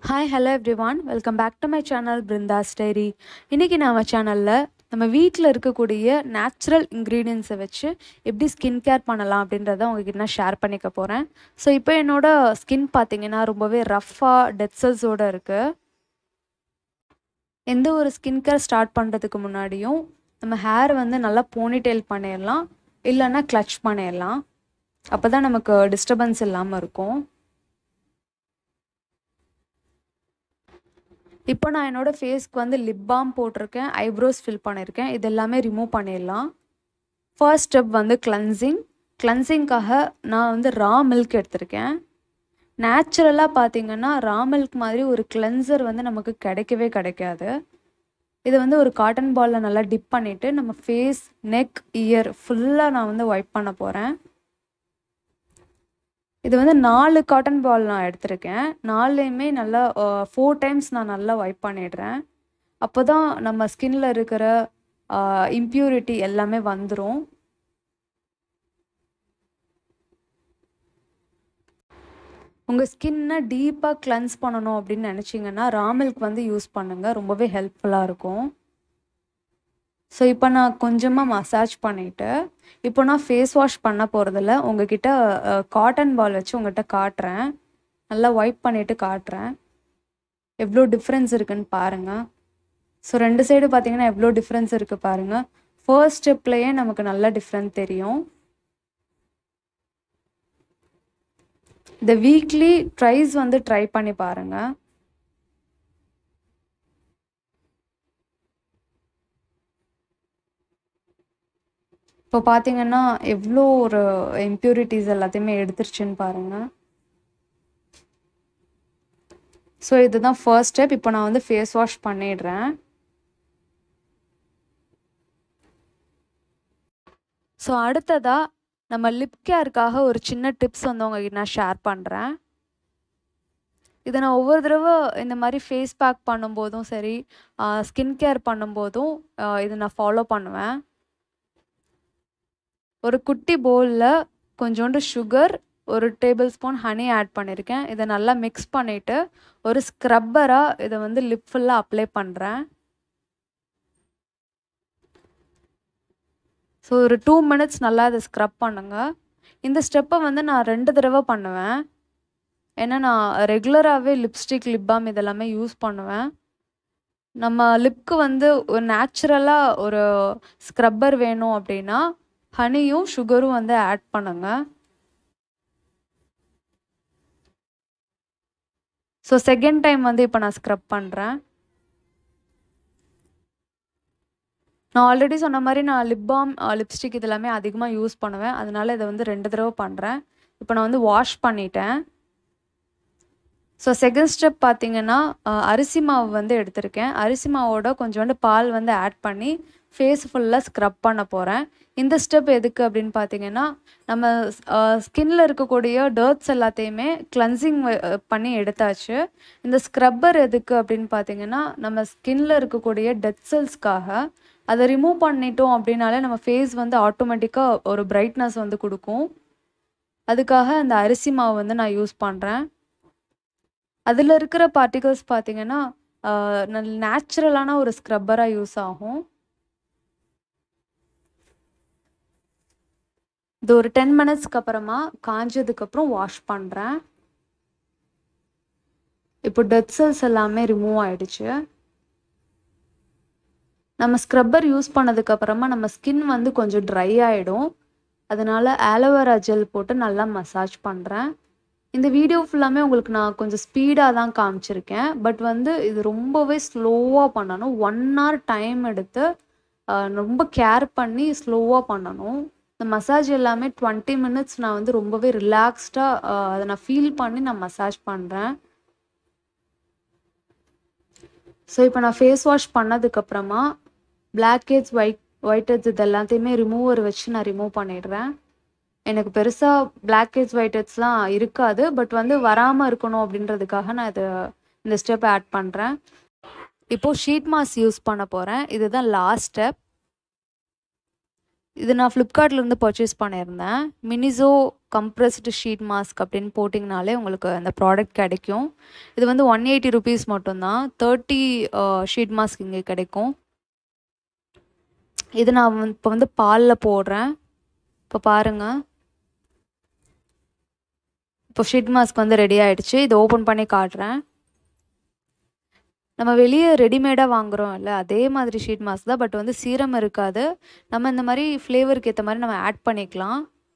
hi hello everyone welcome back to my channel Brindha's diary இன்றைக்கி நம்ம சேனலில் நம்ம வீட்டில் இருக்கக்கூடிய நேச்சுரல் இன்க்ரீடியன்ஸை வச்சு எப்படி ஸ்கின் கேர் பண்ணலாம் அப்படின்றத உங்ககிட்ட நான் ஷேர் பண்ணிக்க போகிறேன் ஸோ இப்போ என்னோடய ஸ்கின் பார்த்தீங்கன்னா ரொம்பவே ரஃப்பாக டெட் செல்ஸோடு இருக்குது எந்த ஒரு ஸ்கின் கேர் ஸ்டார்ட் பண்ணுறதுக்கு முன்னாடியும் நம்ம ஹேர் வந்து நல்லா போனிடெயில் பண்ணிடலாம் இல்லைன்னா கிளச் பண்ணிடலாம் அப்போ தான் நமக்கு டிஸ்டர்பன்ஸ் இல்லாமல் இருக்கும் இப்போ நான் என்னோடய ஃபேஸ்க்கு வந்து லிப் பாம் போட்டிருக்கேன் ஐப்ரோஸ் ஃபில் பண்ணியிருக்கேன் இது எல்லாமே ரிமூவ் பண்ணிடலாம் ஃபர்ஸ்ட் ஸ்டெப் வந்து கிளன்சிங் கிளன்சிங்காக நான் வந்து ரா மில்க் எடுத்திருக்கேன் நேச்சுரலாக பார்த்தீங்கன்னா ரா மில்க் மாதிரி ஒரு கிளென்சர் வந்து நமக்கு கிடைக்கவே கிடைக்காது இதை வந்து ஒரு காட்டன் பாலில் நல்லா டிப் பண்ணிவிட்டு நம்ம ஃபேஸ் நெக் இயர் ஃபுல்லாக நான் வந்து ஒய்ப் பண்ண போகிறேன் இது வந்து நாலு காட்டன் பால் நான் எடுத்திருக்கேன் நாலுலேயுமே நல்லா ஃபோர் டைம்ஸ் நான் நல்லா வைப் பண்ணிடுறேன் அப்போ தான் நம்ம ஸ்கின்ல இருக்கிற இம்ப்யூரிட்டி எல்லாமே வந்துடும் உங்கள் ஸ்கின்னை டீப்பாக கிளென்ஸ் பண்ணணும் அப்படின்னு நினச்சிங்கன்னா ராமில்க் வந்து யூஸ் பண்ணுங்கள் ரொம்பவே ஹெல்ப்ஃபுல்லாக இருக்கும் ஸோ இப்போ நான் கொஞ்சமாக மசாஜ் பண்ணிவிட்டு இப்போ நான் ஃபேஸ் வாஷ் பண்ண போகிறதில்ல உங்ககிட்ட காட்டன் பால் வச்சு உங்கள்கிட்ட காட்டுறேன் நல்லா ஒய்ப் பண்ணிவிட்டு காட்டுறேன் எவ்வளோ டிஃப்ரென்ஸ் இருக்குன்னு பாருங்கள் ஸோ ரெண்டு சைடு பார்த்தீங்கன்னா எவ்வளோ டிஃப்ரென்ஸ் இருக்குது பாருங்கள் ஃபர்ஸ்ட் ஸ்டெப்லேயே நமக்கு நல்ல டிஃப்ரென்ஸ் தெரியும் இந்த வீக்லி ட்ரைஸ் வந்து ட்ரை பண்ணி பாருங்கள் இப்போ பார்த்தீங்கன்னா எவ்வளோ ஒரு இம்ப்யூரிட்டிஸ் எல்லாத்தையுமே எடுத்துருச்சுன்னு பாருங்கள் ஸோ இதுதான் ஃபர்ஸ்ட் ஸ்டெப் இப்போ நான் வந்து ஃபேஸ் வாஷ் பண்ணிடுறேன் ஸோ அடுத்ததாக நம்ம லிப் கேருக்காக ஒரு சின்ன டிப்ஸ் வந்து உங்ககிட்ட நான் ஷேர் பண்ணுறேன் இதை நான் ஒவ்வொரு தடவை இந்த மாதிரி ஃபேஸ் பேக் பண்ணும்போதும் சரி ஸ்கின் கேர் பண்ணும்போதும் இதை நான் ஃபாலோ பண்ணுவேன் ஒரு குட்டி பவுலில் கொஞ்சோண்டு சுகர் ஒரு டேபிள் ஸ்பூன் ஹனி ஆட் பண்ணியிருக்கேன் இதை நல்லா மிக்ஸ் பண்ணிவிட்டு ஒரு ஸ்க்ரப்பராக இதை வந்து லிப் ஃபுல்லாக அப்ளை பண்ணுறேன் ஸோ ஒரு டூ மினிட்ஸ் நல்லா அதை ஸ்க்ரப் பண்ணுங்கள் இந்த ஸ்டெப்பை வந்து நான் ரெண்டு தடவை பண்ணுவேன் ஏன்னா நான் ரெகுலராகவே லிப்ஸ்டிக் லிப் பாம் இதெல்லாமே யூஸ் பண்ணுவேன் நம்ம லிப்க்கு வந்து ஒரு நேச்சுரலாக ஒரு ஸ்க்ரப்பர் வேணும் அப்படின்னா ஹனியும் சுகரும் வந்து ஆட் பண்ணுங்க ஸோ செகண்ட் டைம் வந்து இப்போ நான் ஸ்க்ரப் பண்ணுறேன் நான் ஆல்ரெடி சொன்ன மாதிரி நான் லிப் பாம் லிப்ஸ்டிக் இதெல்லாமே அதிகமாக யூஸ் பண்ணுவேன் அதனால இதை வந்து ரெண்டு தடவை பண்ணுறேன் இப்போ நான் வந்து வாஷ் பண்ணிட்டேன் ஸோ செகண்ட் ஸ்டெப் பார்த்தீங்கன்னா அரிசி மாவு வந்து எடுத்திருக்கேன் அரிசி மாவோட கொஞ்சோண்டு பால் வந்து ஆட் பண்ணி ஃபேஸ் ஃபுல்லாக ஸ்க்ரப் பண்ண போகிறேன் இந்த ஸ்டெப் எதுக்கு அப்படின்னு பார்த்தீங்கன்னா நம்ம ஸ்கின்ல இருக்கக்கூடிய டர்ட்ஸ் எல்லாத்தையுமே கிளன்சிங் பண்ணி எடுத்தாச்சு இந்த ஸ்க்ரப்பர் எதுக்கு அப்படின்னு பார்த்தீங்கன்னா நம்ம ஸ்கின்ல இருக்கக்கூடிய டெட் செல்ஸ்க்காக அதை ரிமூவ் பண்ணிட்டோம் அப்படின்னாலே நம்ம ஃபேஸ் வந்து ஆட்டோமேட்டிக்காக ஒரு பிரைட்னஸ் வந்து கொடுக்கும் அதுக்காக அந்த அரிசி மாவு வந்து நான் யூஸ் பண்ணுறேன் அதில் இருக்கிற பார்ட்டிகல்ஸ் பார்த்தீங்கன்னா நல்ல நேச்சுரலான ஒரு ஸ்க்ரப்பராக யூஸ் ஆகும் இது ஒரு டென் மினிட்ஸ்க்கு அப்புறமா காஞ்சதுக்கப்புறம் வாஷ் பண்ணுறேன் இப்போ டெட் செல்ஸ் எல்லாமே ரிமூவ் ஆயிடுச்சு நம்ம ஸ்க்ரப்பர் யூஸ் பண்ணதுக்கப்புறமா நம்ம ஸ்கின் வந்து கொஞ்சம் ட்ரை ஆகிடும் அதனால் ஆலோவேரா ஜெல் போட்டு நல்லா மசாஜ் பண்ணுறேன் இந்த வீடியோ ஃபுல்லாமே உங்களுக்கு நான் கொஞ்சம் ஸ்பீடாக தான் காமிச்சிருக்கேன் பட் வந்து இது ரொம்பவே ஸ்லோவாக பண்ணணும் ஒன் ஹவர் டைம் எடுத்து ரொம்ப கேர் பண்ணி ஸ்லோவாக பண்ணணும் இந்த மசாஜ் எல்லாமே டுவெண்ட்டி மினிட்ஸ் நான் வந்து ரொம்பவே ரிலாக்ஸ்டாக அதை நான் ஃபீல் பண்ணி நான் மசாஜ் பண்ணுறேன் ஸோ இப்போ நான் ஃபேஸ் வாஷ் பண்ணதுக்கப்புறமா black heads white white heads இது எல்லாத்தையுமே ரிமூவர் வச்சு நான் ரிமூவ் பண்ணிடுறேன் எனக்கு பெருசாக பிளாக் ஹெட்ஸ் ஒயிட் ஹெட்ஸ்லாம் இருக்காது பட் வந்து வராமல் இருக்கணும் அப்படின்றதுக்காக நான் இது இந்த ஸ்டெப் ஆட் பண்ணுறேன் இப்போது ஷீட் மாஸ்க் யூஸ் பண்ண போகிறேன் இதுதான் லாஸ்ட் ஸ்டெப் இது நான் ஃப்ளிப்கார்ட்லேருந்து பர்ச்சேஸ் பண்ணியிருந்தேன் மினிசோ கம்ப்ரஸ்டு ஷீட் மாஸ்க் அப்படின்னு போட்டிங்கனாலே உங்களுக்கு அந்த ப்ராடக்ட் கிடைக்கும் இது வந்து ஒன் எயிட்டி ருபீஸ் மட்டும்தான் தேர்ட்டி ஷீட் மாஸ்க் இங்கே கிடைக்கும் இது நான் வந்து இப்போ வந்து பாலில் போடுறேன் இப்போ பாருங்கள் இப்போ ஷீட் மாஸ்க் வந்து ரெடி ஆகிடுச்சு இதை ஓப்பன் பண்ணி காட்டுறேன் நம்ம வெளியே ரெடிமேடாக வாங்குகிறோம் இல்லை அதே மாதிரி ஷீட் மாஸ்க் தான் பட் வந்து சீரம் இருக்காது நம்ம இந்த மாதிரி ஃப்ளேவருக்கு ஏற்ற மாதிரி நம்ம ஆட் பண்ணிக்கலாம்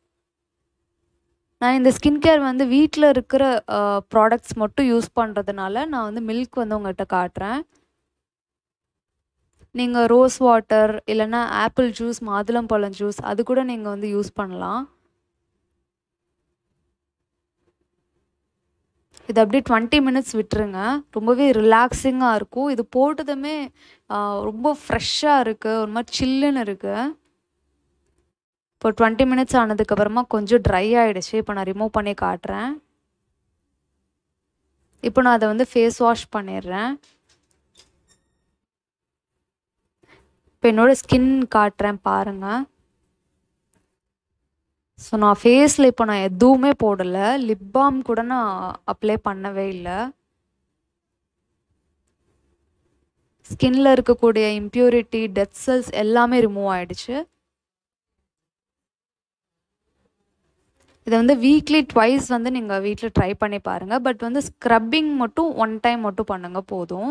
நான் இந்த ஸ்கின் கேர் வந்து வீட்டில் இருக்கிற ப்ராடக்ட்ஸ் மட்டும் யூஸ் பண்ணுறதுனால நான் வந்து மில்க் வந்து உங்கள்கிட்ட காட்டுறேன் நீங்கள் ரோஸ் வாட்டர் இல்லைன்னா ஆப்பிள் ஜூஸ் மாதுளம்பழம் ஜூஸ் அது கூட நீங்கள் வந்து யூஸ் பண்ணலாம் இது அப்படியே டுவெண்ட்டி மினிட்ஸ் விட்டுருங்க ரொம்பவே ரிலாக்ஸிங்காக இருக்கும் இது போட்டதுமே ரொம்ப ஃப்ரெஷ்ஷாக இருக்குது ஒரு மாதிரி சில்லுன்னு இருக்குது இப்போ டுவெண்ட்டி மினிட்ஸ் ஆனதுக்கப்புறமா கொஞ்சம் ட்ரை ஆகிடுச்சு இப்போ நான் ரிமூவ் பண்ணி காட்டுறேன் இப்போ நான் அதை வந்து ஃபேஸ் வாஷ் பண்ணிடுறேன் இப்போ என்னோடய ஸ்கின் காட்டுறேன் பாருங்கள் ஸோ நான் ஃபேஸில் இப்போ நான் எதுவுமே போடலை லிப் பாம் கூட நான் அப்ளை பண்ணவே இல்லை ஸ்கின்ல இருக்கக்கூடிய இம்ப்யூரிட்டி டெத் செல்ஸ் எல்லாமே ரிமூவ் ஆயிடுச்சு இதை வந்து வீக்லி ட்வைஸ் வந்து நீங்கள் வீட்டில் ட்ரை பண்ணி பாருங்கள் பட் வந்து ஸ்க்ரப்பிங் மட்டும் ஒன் டைம் மட்டும் பண்ணுங்கள் போதும்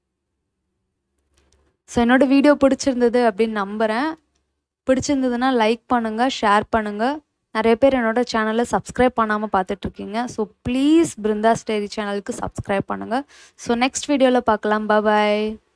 ஸோ என்னோடய வீடியோ பிடிச்சிருந்தது அப்படின்னு நம்புகிறேன் பிடிச்சிருந்ததுன்னா லைக் பண்ணுங்கள் ஷேர் பண்ணுங்கள் நிறைய பேர் என்னோட சேனலை சப்ஸ்கிரைப் பண்ணாமல் பார்த்துட்ருக்கீங்க ஸோ ப்ளீஸ் பிருந்தா ஸ்டேரி சேனலுக்கு சப்ஸ்கிரைப் பண்ணுங்கள் ஸோ நெக்ஸ்ட் வீடியோவில் பார்க்கலாம் பாய்